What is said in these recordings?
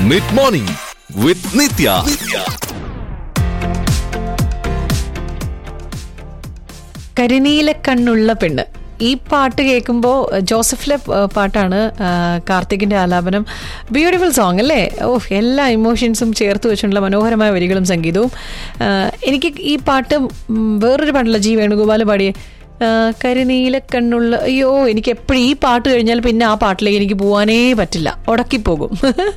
mid morning വിത്ത് നിത്യ കരിനീല കണ്ണുള്ള പെണ്ണ് ഈ പാട്ട് കേൾക്കുമ്പോൾ ജോസഫിലെ ഏഹ്, പാട്ടാണ് ആ, കാർത്തികിന്റെ ആലാപനം ബ്യൂട്ടിഫുൾ സോങ് അല്ലേ ഓ എല്ലാ ഇമോഷൻസും ചേർത്ത് വെച്ചിട്ടുള്ള മനോഹരമായ വരികളും സംഗീതവും ആ, എനിക്ക് ഈ പാട്ട് ഉം, വേറൊരു പാട്ടല്ല ജി വേണുഗോപാൽ പാടിയ ആ, കരിനീല കണ്ണുള്ള അയ്യോ എനിക്ക് എപ്പോഴും ഈ പാട്ട് കഴിഞ്ഞാൽ പിന്നെ ആ പാട്ടിലേക്ക് എനിക്ക് പോകാനേ പറ്റില്ല ഉടക്കിപ്പോകും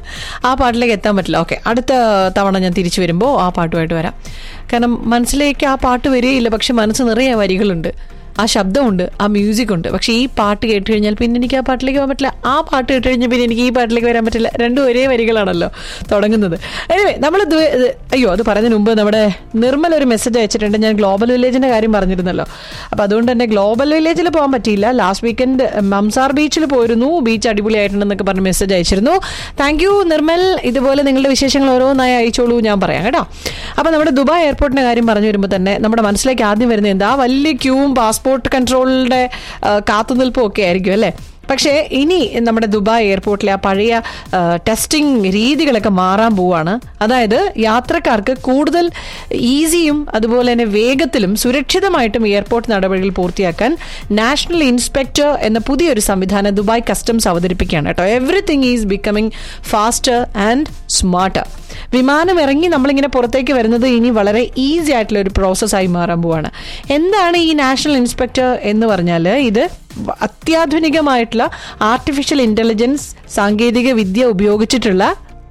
ആ പാട്ടിലേക്ക് എത്താൻ പറ്റില്ല ഓക്കെ അടുത്ത തവണ ഞാൻ തിരിച്ചു വരുമ്പോൾ ആ പാട്ടുമായിട്ട് വരാം കാരണം മനസ്സിലേക്ക് ആ പാട്ട് വരികയില്ല പക്ഷെ മനസ്സ് നിറയെ വരികളുണ്ട് ആ ശബ്ദമുണ്ട് ആ മ്യൂസിക് ഉണ്ട് പക്ഷെ ഈ പാട്ട് കേട്ട് കഴിഞ്ഞാൽ പിന്നെ എനിക്ക് ആ പാട്ടിലേക്ക് പോകാൻ പറ്റില്ല ആ പാട്ട് കേട്ട് കഴിഞ്ഞാൽ പിന്നെ എനിക്ക് ഈ പാട്ടിലേക്ക് വരാൻ പറ്റില്ല രണ്ടും ഒരേ വരികളാണല്ലോ തുടങ്ങുന്നത് എനിവേ നമ്മൾ അയ്യോ അത് പറയുന്നതിന് മുമ്പ് നമ്മുടെ നിർമ്മൽ ഒരു മെസ്സേജ് അയച്ചിട്ടുണ്ട് ഞാൻ ഗ്ലോബൽ വില്ലേജിന്റെ കാര്യം പറഞ്ഞിരുന്നല്ലോ അപ്പൊ അതുകൊണ്ട് തന്നെ ഗ്ലോബൽ വില്ലേജിൽ പോകാൻ പറ്റിയില്ല ലാസ്റ്റ് വീക്കെൻഡ് മംസാർ ബീച്ചിൽ പോയിരുന്നു ബീച്ച് അടിപൊളിയായിട്ടുണ്ടെന്നൊക്കെ പറഞ്ഞ് മെസ്സേജ് അയച്ചിരുന്നു താങ്ക് യു നിർമ്മൽ ഇതുപോലെ നിങ്ങളുടെ വിശേഷങ്ങൾ ഓരോന്നായി അയച്ചോളൂ ഞാൻ പറയാം കേട്ടോ അപ്പൊ നമ്മുടെ ദുബായ് എയർപോർട്ടിന്റെ കാര്യം പറഞ്ഞു വരുമ്പോൾ തന്നെ നമ്മുടെ മനസ്സിലേക്ക് ആദ്യം വരുന്നത് എന്താ വലിയ ക്യൂവും പാസ്പോർട്ട് കൺട്രോളിന്റെ ആ, കാത്തുനിൽപ്പും ഒക്കെ ആയിരിക്കും അല്ലേ പക്ഷേ ഇനി നമ്മുടെ ദുബായ് എയർപോർട്ടിലെ ആ പഴയ ടെസ്റ്റിംഗ് രീതികളൊക്കെ മാറാൻ പോവാണ് അതായത് യാത്രക്കാർക്ക് കൂടുതൽ ഈസിയും അതുപോലെ തന്നെ വേഗത്തിലും സുരക്ഷിതമായിട്ടും എയർപോർട്ട് നടപടികൾ പൂർത്തിയാക്കാൻ നാഷണൽ ഇൻസ്പെക്ടർ എന്ന പുതിയൊരു സംവിധാനം ദുബായ് കസ്റ്റംസ് അവതരിപ്പിക്കുകയാണ് കേട്ടോ everything is becoming faster and smarter വിമാനം ഇറങ്ങി നമ്മളിങ്ങനെ പുറത്തേക്ക് വരുന്നത് ഇനി വളരെ ഈസി ആയിട്ടുള്ള ഒരു പ്രോസസ്സായി മാറാൻ പോവാണ് എന്താണ് ഈ നാഷണൽ ഇൻസ്പെക്ടർ എന്ന് പറഞ്ഞാൽ ഇത് അത്യാധുനികമായിട്ടുള്ള ആർട്ടിഫിഷ്യൽ ഇന്റലിജൻസ് സാങ്കേതിക വിദ്യ ഉപയോഗിച്ചിട്ടുള്ള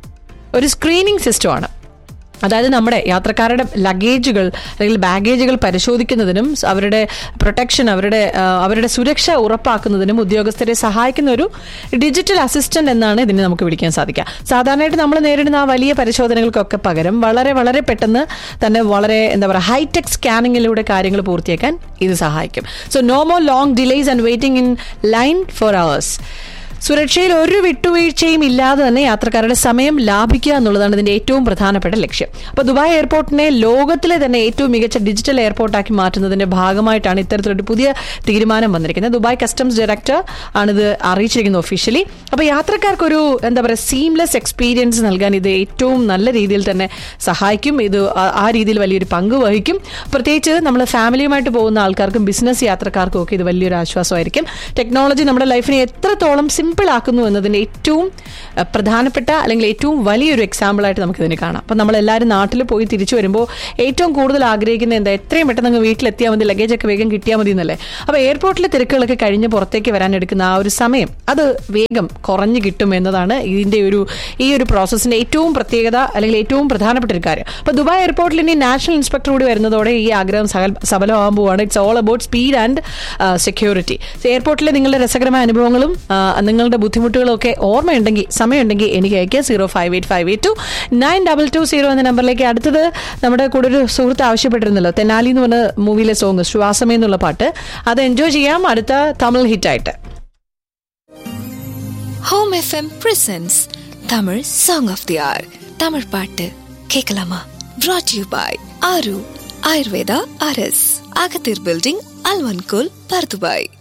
ഒരു സ്ക്രീനിങ് സിസ്റ്റമാണ് അതായത് നമ്മുടെ യാത്രക്കാരുടെ ലഗേജുകൾ അല്ലെങ്കിൽ ബാഗേജുകൾ പരിശോധിക്കുന്നതിനും അവരുടെ പ്രൊട്ടക്ഷൻ അവരുടെ ആ, അവരുടെ സുരക്ഷ ഉറപ്പാക്കുന്നതിനും ഉദ്യോഗസ്ഥരെ സഹായിക്കുന്ന ഒരു ഡിജിറ്റൽ അസിസ്റ്റന്റ് എന്നാണ് ഇതിനെ നമുക്ക് വിളിക്കാൻ സാധിക്കുക സാധാരണയായിട്ട് നമ്മൾ നേരിടുന്ന ആ വലിയ പരിശോധനകൾക്കൊക്കെ പകരം വളരെ വളരെ പെട്ടെന്ന് തന്നെ വളരെ എന്താ പറയുക ഹൈടെക് സ്കാനിങ്ങിലൂടെ കാര്യങ്ങൾ പൂർത്തിയാക്കാൻ ഇത് സഹായിക്കും so no more long delays and waiting in line for hours സുരക്ഷയിൽ ഒരു വിട്ടുവീഴ്ചയും ഇല്ലാതെ തന്നെ യാത്രക്കാരുടെ സമയം ലാഭിക്കുക എന്നുള്ളതാണ് ഇതിന്റെ ഏറ്റവും പ്രധാനപ്പെട്ട ലക്ഷ്യം അപ്പോൾ ദുബായ് എയർപോർട്ടിനെ ലോകത്തിലെ തന്നെ ഏറ്റവും മികച്ച ഡിജിറ്റൽ എയർപോർട്ടാക്കി മാറ്റുന്നതിന്റെ ഭാഗമായിട്ടാണ് ഇത്തരത്തിലൊരു പുതിയ തീരുമാനം വന്നിരിക്കുന്നത് ദുബായ് കസ്റ്റംസ് ഡയറക്ടർ ആണിത് അറിയിച്ചിരിക്കുന്നത് ഒഫീഷ്യലി അപ്പോൾ യാത്രക്കാർക്കൊരു എന്താ പറയുക സീംലെസ് എക്സ്പീരിയൻസ് നൽകാൻ ഇത് ഏറ്റവും നല്ല രീതിയിൽ തന്നെ സഹായിക്കും ഇത് ആ- ആ രീതിയിൽ വലിയൊരു പങ്ക് വഹിക്കും പ്രത്യേകിച്ച് നമ്മൾ ഫാമിലിയുമായിട്ട് പോകുന്ന ആൾക്കാർക്കും ബിസിനസ് യാത്രക്കാർക്കും ഒക്കെ ഇത് വലിയൊരു ആശ്വാസമായിരിക്കും ടെക്നോളജി നമ്മുടെ ലൈഫിനെ എത്രത്തോളം സിമ്പിൾ ആക്കുന്നു എന്നതിന്റെ ഏറ്റവും അഹ്, പ്രധാനപ്പെട്ട അല്ലെങ്കിൽ ഏറ്റവും വലിയൊരു എക്സാമ്പിൾ ആയിട്ട് നമുക്ക് ഇതിനെ കാണാം അപ്പം നമ്മൾ എല്ലാവരും നാട്ടിൽ പോയി തിരിച്ചു വരുമ്പോൾ ഏറ്റവും കൂടുതൽ ആഗ്രഹിക്കുന്ന എന്താ എത്രയും പെട്ടെന്ന് അങ്ങ് വീട്ടിലെത്തിയാൽ മതി ലഗേജ് ഒക്കെ വേഗം കിട്ടിയാൽ മതി എന്നല്ലേ അപ്പോൾ എയർപോർട്ടിലെ തിരക്കുകളൊക്കെ കഴിഞ്ഞ് പുറത്തേക്ക് വരാൻ എടുക്കുന്ന ആ ഒരു സമയം അത് വേഗം കുറഞ്ഞു കിട്ടും എന്നതാണ് ഇതിന്റെ ഒരു ഈ ഒരു പ്രോസസ്സിന്റെ ഏറ്റവും പ്രത്യേകത അല്ലെങ്കിൽ ഏറ്റവും പ്രധാനപ്പെട്ട ഒരു കാര്യം അപ്പോൾ ദുബായ് എയർപോർട്ടിൽ ഇനി നാഷണൽ ഇൻസ്പെക്ടർ കൂടി വരുന്നതോടെ ഈ ആഗ്രഹം സകൽ- സഫലമാകാൻ പോവാണ് it's all about speed and security എയർപോർട്ടിലെ നിങ്ങളുടെ രസകരമായ അനുഭവങ്ങളും ആ, നിങ്ങളുടെ ബുദ്ധിമുട്ടുകളും ഒക്കെ ഓർമ്മയുണ്ടെങ്കിൽ സമയമുണ്ടെങ്കിൽ എനിക്ക് അയക്കുക zero five eight five eight two nine double two zero എന്ന നമ്പറിലേക്ക് അടുത്തത് നമ്മുടെ കൂടെ ഒരു സുഹൃത്ത് ആവശ്യപ്പെട്ടിരുന്നല്ലോ തെനാലി എന്ന് പറഞ്ഞ മൂവിയിലെ സോങ് ശ്വാസമേ എന്നുള്ള പാട്ട് അത് എൻജോയ് ചെയ്യാം അടുത്ത തമിഴ് ഹിറ്റായിട്ട് Home FM presents Tamil song of the hour Tamil பாட்டு கேட்கலாமா brought you by Aaru Ayurveda RS அகத்தீர் பில்டிங் அல்வன்கோல் பர்துபாய்